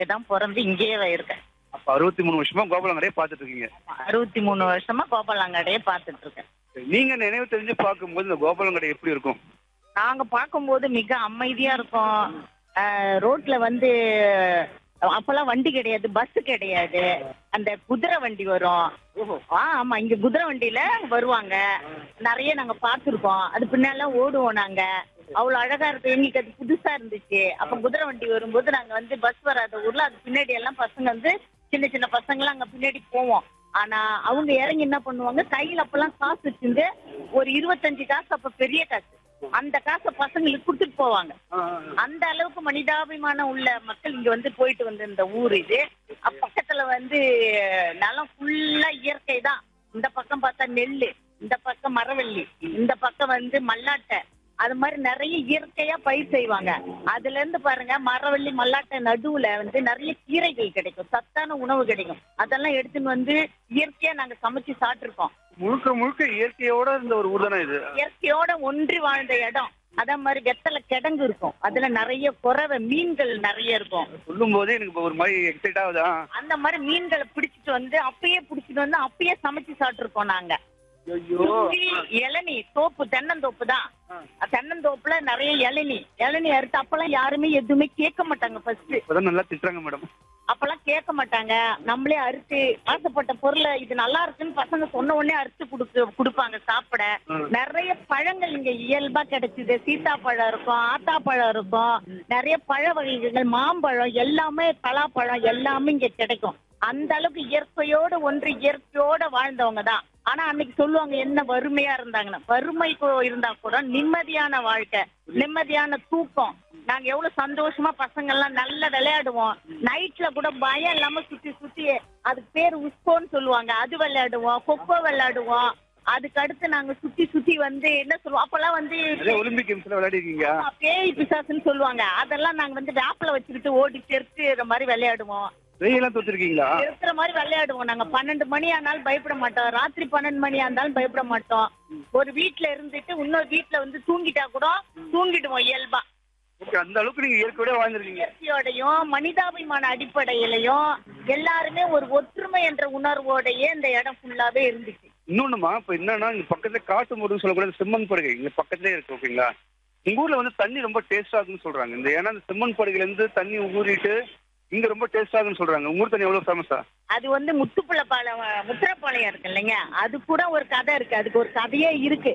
தான் பிறந்து இங்கேயே இருக்கேன் அப்ப அறுபத்தி மூணு வருஷமா கோபாலங்கரையை பார்த்துட்டு இருக்கீங்க அறுபத்தி மூணு வருஷமா கோபாலங்காடையே பார்த்துட்டு இருக்கேன் நீங்க நினைவு தெரிஞ்சு பார்க்கும்போது இந்த கோபாலங்கடை எப்படி இருக்கும் நாங்க பார்க்கும்போது மிக அமைதியா இருக்கும் அஹ், ரோட்ல வந்து அப்பெல்லாம் வண்டி கிடையாது பஸ் கிடையாது அந்த குதிரை வண்டி வரும் ஆ ஆமா இங்க குதிரை வண்டியில வருவாங்க நிறைய நாங்க பார்த்திருக்கோம் அது பின்னால ஓடுவோம் நாங்க அவ்வளவு அழகா இருக்கும் எங்களுக்கு அது புதுசா இருந்துச்சு அப்ப குதிரை வண்டி வரும்போது நாங்க வந்து பஸ் வராத ஊர்ல அது பின்னாடி எல்லாம் பசங்க வந்து சின்ன சின்ன பசங்களாம் அங்க பின்னாடி போவோம் ஆனா அவங்க இறங்கி என்ன பண்ணுவாங்க கையில அப்பெல்லாம் காசு வச்சிருந்து ஒரு இருபத்தஞ்சு காசு அப்ப பெரிய காசு அந்த காசை பசங்களுக்கு கொடுத்துட்டு போவாங்க அந்த அளவுக்கு மனிதாபிமானம் உள்ள மக்கள் இங்க வந்து போயிட்டு வந்து இந்த ஊர் இது அப்ப பக்கத்துல வந்து நிலம் ஃபுல்லா இயற்கை தான் இந்த பக்கம் பார்த்தா நெல்லு இந்த பக்கம் மரவள்ளி இந்த பக்கம் வந்து மல்லாட்டை அது மாதிரி நிறைய இயற்கையா பயிர் செய்வாங்க அதுல இருந்து பாருங்க மரவள்ளி மல்லாட்டை நடுவுல வந்து நிறைய கீரைகள் கிடைக்கும் சத்தான உணவு கிடைக்கும் அதெல்லாம் எடுத்துன்னு வந்து இயற்கையா நாங்க சமைச்சு சாப்பிட்டுருக்கோம் முழுக்க முழுக்க இயற்கையோட இருந்த ஒரு ஊர் தானே இது இயற்கையோட ஒன்றி வாழ்ந்த இடம் அதே மாதிரி வெத்தலை கிடங்கு இருக்கும் அதுல நிறைய குறவை மீன்கள் நிறைய இருக்கும் சொல்லும் போதே எனக்கு இப்ப ஒரு மாதிரி எக்ஸைட் ஆகுதா அந்த மாதிரி மீன்களை பிடிச்சிட்டு வந்து அப்பயே பிடிச்சிட்டு வந்து அப்பயே சமைச்சு சாப்பிட்டுருக்கோம் நாங்க ஐயோ சுத்தி இளநீ தோப்பு தென்னந்தோப்பு தான் தென்னந்தோப்புல நிறைய இளநீ இளநீ அறுத்து அப்பெல்லாம் யாருமே எதுவுமே கேட்க மாட்டாங்க ஃபர்ஸ்ட் இப்பதான் நல்லா திட்டுறாங்க மேடம் அப்பெல்லாம் கேட்க மாட்டாங்க நம்மளே அறுத்து ஆசைப்பட்ட பொருளை இது நல்லா இருக்குன்னு பசங்க சொன்ன உடனே அறுத்து கொடுக்கு கொடுப்பாங்க சாப்பிட ம். நிறைய பழங்கள் இங்க இயல்பா கிடைச்சது சீத்தாப்பழம் இருக்கும் ஆத்தாப்பழம் இருக்கும் நிறைய பழ வகைகள் மாம்பழம் எல்லாமே பலாப்பழம் எல்லாமே இங்க கிடைக்கும் அந்த அளவுக்கு இயற்கையோட ஒன்று இயற்கையோட வாழ்ந்தவங்க தான் ஆனா அன்னைக்கு சொல்லுவாங்க என்ன வறுமையா இருந்தாங்கன்னா வறுமை கொ- இருந்தா கூட நிம்மதியான வாழ்க்கை நிம்மதியான தூக்கம் நாங்க எவ்வளவு சந்தோஷமா பசங்க எல்லாம் நல்லா விளையாடுவோம் நைட்ல கூட பயம் இல்லாம சுத்தி சுத்தி அதுக்கு பேர் உஸ்கோன்னு சொல்லுவாங்க அது விளையாடுவோம் கொக்கோ விளையாடுவோம் அதுக்கு அடுத்து நாங்க சுத்தி சுத்தி வந்து என்ன சொல்லுவோம் அப்பெல்லாம் வந்து நிறைய ஒலிம்பிக் கேம்ஸ்ல விளையாடி இருக்கீங்க ஆமா, பேய் பிசாசுன்னு சொல்லுவாங்க அதெல்லாம் நாங்க வந்து வேப்பில வச்சுக்கிட்டு ஓடி தெருக்குற மாதிரி விளையாடுவோம் வெயிலாம் தோத்துருக்கீங்களா இருக்கிற மாதிரி விளையாடுவோம் நாங்க பன்னெண்டு மணி ஆனாலும் பயப்பட மாட்டோம் ராத்திரி பன்னெண்டு மணி ஆனாலும் பயப்பட மாட்டோம் ஒரு வீட்ல இருந்துட்டு இன்னொரு வீட்ல வந்து தூங்கிட்டா கூட தூங்கிடுவோம் இயல்பா ஓகே அந்த அளவுக்கு நீங்க இயற்கையோட வாழ்ந்துருக்கீங்க இயற்கையோடையும் மனிதாபிமான அடிப்படையிலையும் எல்லாருமே ஒரு ஒற்றுமை என்ற உணர்வோடயே இந்த இடம் ஃபுல்லாவே இருந்துச்சு இன்னொன்னுமா இப்ப என்னன்னா இங்க பக்கத்துல காட்டு முருகன் சொல்லக்கூடாது செம்மண் படுகை இங்க பக்கத்துலயே இருக்கு ஓகேங்களா உங்க ஊர்ல வந்து தண்ணி ரொம்ப டேஸ்டா இருக்குன்னு சொல்றாங்க இந்த ஏன்னா இந்த செம்மண் படுகையில இருந்து தண்ணி ஊறிட்டு இங்க ரொம்ப டேஸ்டா இருக்குன்னு சொல்றாங்க உங்க ஊர் தண்ணி எவ்வளவு ஃபேமஸா அது வந்து முத்துப்புள்ளப்பாளையம் முத்திரப்பாளையம் இருக்கு இல்லைங்க அது கூட ஒரு கதை இருக்கு அதுக்கு ஒரு கதையே இருக்கு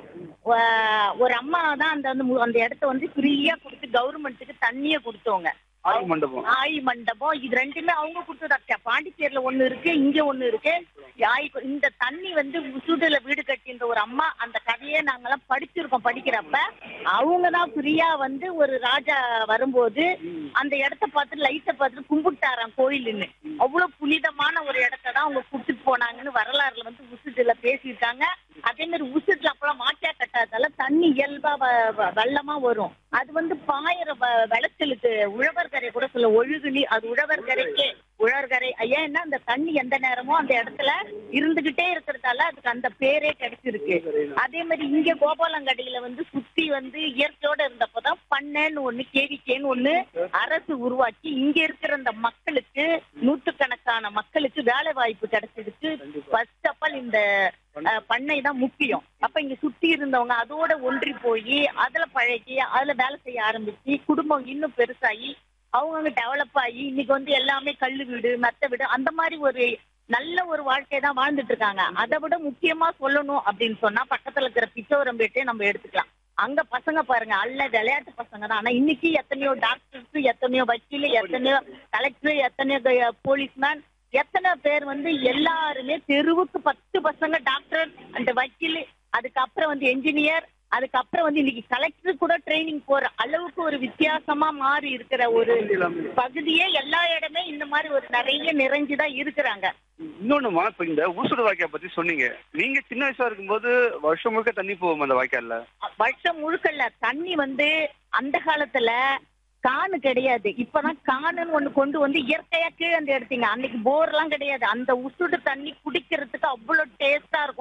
வ- ஒரு அம்மா தான் அந்த வந்து மு- அந்த இடத்த வந்து ஃப்ரீயா கொடுத்து கவர்மெண்ட்டுக்கு தண்ணியை கொடுத்தவங்க ஆய் மண்டபம் ஆய் மண்டபம் இது ரெண்டுமே அவங்க கொடுத்ததா பாண்டிச்சேரியில ஒண்ணு இருக்கு இங்க ஒண்ணு இருக்கு ஆய் கொ- இந்த தண்ணி வந்து உசுடுல வீடு கட்டின்ற ஒரு அம்மா அந்த கதையே நாங்கெல்லாம் படிச்சிருக்கோம் படிக்கிறப்ப அவங்க தான் ஃப்ரீயா வந்து ஒரு ராஜா வரும்போது அந்த இடத்த பார்த்து லைட்டை பார்த்துட்டு கும்பிட்டாராம் கோயிலுன்னு அவ்வளவு புனிதமான ஒரு இடத்த தான் அவங்க கொடுத்துட்டு போனாங்கன்னு வரலாறுல வந்து உசுடுல பேசியிருக்காங்க அதே மாதிரி உசுடுல அப்பெல்லாம் மாட்டியா கட்டாதால தண்ணி இயல்பா வ- வ- வெள்ளமா வரும் அது வந்து பாயிர வ- விளைச்சலுக்கு உழவர்கரை கூட சொல்ல ஒழுகுனி அது உழவர்கரைக்கு உழவர்கரை ஏன்னா அந்த தண்ணி எந்த நேரமும் அந்த இடத்துல இருந்துகிட்டே இருக்கிறதால அதுக்கு அந்த பேரே கிடைச்சிருக்கு அதே மாதிரி இங்க கோபாலங்கடியில வந்து சுத்தி வந்து இயற்கையோட இருந்தப்பதான் பண்ணைன்னு ஒண்ணு கேவிக்கேன்னு ஒண்ணு அரசு உருவாக்கி இங்க இருக்கிற அந்த மக்களுக்கு நூற்றுக்கணக்கான மக்களுக்கு வேலை வாய்ப்பு கிடைச்சிருக்கு ஃபர்ஸ்ட் ஆஃப் ஆல் இந்த அஹ், பண்ணை தான் முக்கியம் அப்ப இங்க சுத்தி இருந்தவங்க அதோட ஒன்றி போய் அதுல பழகி அதுல வேலை செய்ய ஆரம்பிச்சு குடும்பம் இன்னும் பெருசாகி அவங்கவுங்க டெவலப் ஆகி இன்னைக்கு வந்து எல்லாமே கல்லு வீடு மெத்த வீடு அந்த மாதிரி ஒரு நல்ல ஒரு வாழ்க்கை தான் வாழ்ந்துட்டு இருக்காங்க அதை விட முக்கியமா சொல்லணும் அப்படின்னு சொன்னா பக்கத்துல இருக்கிற பிச்சோரம்பேட்டே நம்ம எடுத்துக்கலாம் அங்க பசங்க பாருங்க அல்ல விளையாட்டு பசங்க தான் ஆனா இன்னைக்கு எத்தனையோ டாக்டர்ஸ் எத்தனையோ வக்கீல் எத்தனையோ கலெக்டர் எத்தனையோ போலீஸ்மேன் எத்தனை பேர் வந்து எல்லாருமே தெருவுக்கு பத்து பசங்க டாக்டர் அந்த வக்கீல் அதுக்கப்புறம் வந்து என்ஜினியர் அதுக்கப்புறம் வந்து இன்னைக்கு கலெக்டர் கூட ட்ரைனிங் போற அளவுக்கு ஒரு வித்தியாசமா மாறி இருக்கிற ஒரு பகுதியே எல்லா இடமே இந்த மாதிரி ஒரு நிறைய நிறைஞ்சுதான் இருக்கிறாங்க இன்னொன்னுமா இப்ப இந்த ஊசுடு வாய்க்கால் பத்தி சொன்னீங்க நீங்க சின்ன வயசா இருக்கும்போது வருஷம் முழுக்க தண்ணி போகும் அந்த வாய்க்கால்ல வருஷம் முழுக்கல்ல தண்ணி வந்து அந்த காலத்துல காணு கிடையாது இப்பதான் காணுன்னு ஒண்ணு கொண்டு வந்து இயற்கையா கீழே வந்து எடுத்தீங்க அன்னைக்கு போர் எல்லாம் கிடையாது அந்த உசுடு தண்ணி குடிக்கிறதுக்கு அவ்வளவு டேஸ்டா இருக்கும்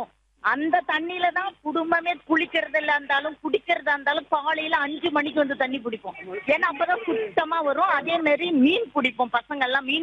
அந்த தண்ணியில தான் குடும்பமே குளிக்கிறதுல இருந்தாலும் குடிக்கிறதா இருந்தாலும் காலையில அஞ்சு மணிக்கு வந்து தண்ணி பிடிப்போம் ஏன்னா அப்பதான் சுத்தமா வரும் அதே மாதிரி மீன் பிடிப்போம் பசங்க எல்லாம் மீன்